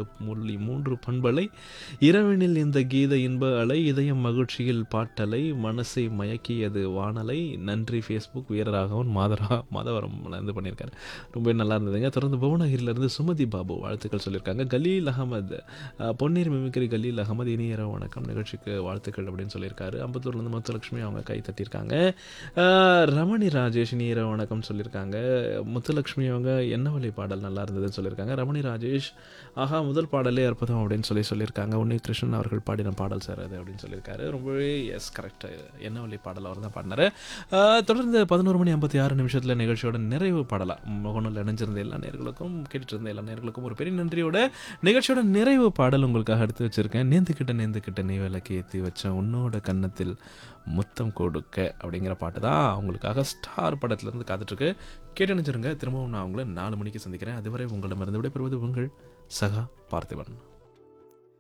இரண்டு புள்ளி மூன்று பண்பலை இரவனில் இந்த கீத இன்ப அலை இதயம் மகிழ்ச்சியில் பாட்டலை மனசை மயக்கியது வானலை நன்றி ஃபேஸ்புக் வீரராகவன் மாதரா மாதவரம் இது பண்ணியிருக்காரு ரொம்ப நல்லா இருந்ததுங்க தொடர்ந்து புவனகிரியிலேருந்து சுமதி பாபு வாழ்த்துக்கள் சொல்லியிருக்காங்க கலீல் அகமது அஹ், பொன்னீர் மிமிக்ரி கலீல் அகமது இனியர வணக்கம் நிகழ்ச்சிக்கு வாழ்த்துக்கள் அப்படின்னு சொல்லியிருக்காரு அம்பத்தூர்லேருந்து முத்துலட்சுமி அவங்க கை தட்டியிருக்காங்க அஹ், ரமணி ராஜேஷ் இனியர வணக்கம் சொல்லியிருக்காங்க முத்துலட்சுமி அவங்க என்ன வழி பாடல் நல்லா இருந்ததுன்னு சொல்லியிருக்காங்க ரமணி ராஜேஷ் ஆஹா முதல் பாடலே அற்புதம் அப்படின்னு சொல்லி சொல்லியிருக்காங்க உன்னி கிருஷ்ணன் அவர்கள் பாடின பாடல் சார் அது அப்படின்னு சொல்லியிருக்காரு ரொம்பவே எஸ் கரெக்ட் என்ன வழி பாடல் அவர் தான் பாடினாரு அஹ், தொடர்ந்து பதினோரு மணி ஐம்பத்தி ஆறு நிமிஷத்தில் நிகழ்ச்சியோட நிறைவு பாடலாம் முகநூல் இணைஞ்சிருந்த எல்லா நேர்களுக்கும் கேட்டுட்டு இருந்த எல்லா நேர்களுக்கும் ஒரு பெரிய நன்றியோட நிகழ்ச்சியோட நிறைவு பாடல் உங்களுக்காக எடுத்து வச்சிருக்கேன் நேந்துக்கிட்ட நேந்துக்கிட்ட நீ விளக்கு ஏற்றி வச்ச உன்னோட கன்னத்தில் முத்தம் கொடுக்க அப்படிங்கிற பாட்டு தான் உங்களுக்காக ஸ்டார் படத்துலேருந்து காத்துட்ருக்கு கேட்டு நினைச்சிருங்க திரும்பவும் நான் உங்களை நாலு மணிக்கு சந்திக்கிறேன் அதுவரை உங்களிடமிருந்து விடைபெறுவது உங்கள் சகா பார்த்திபன்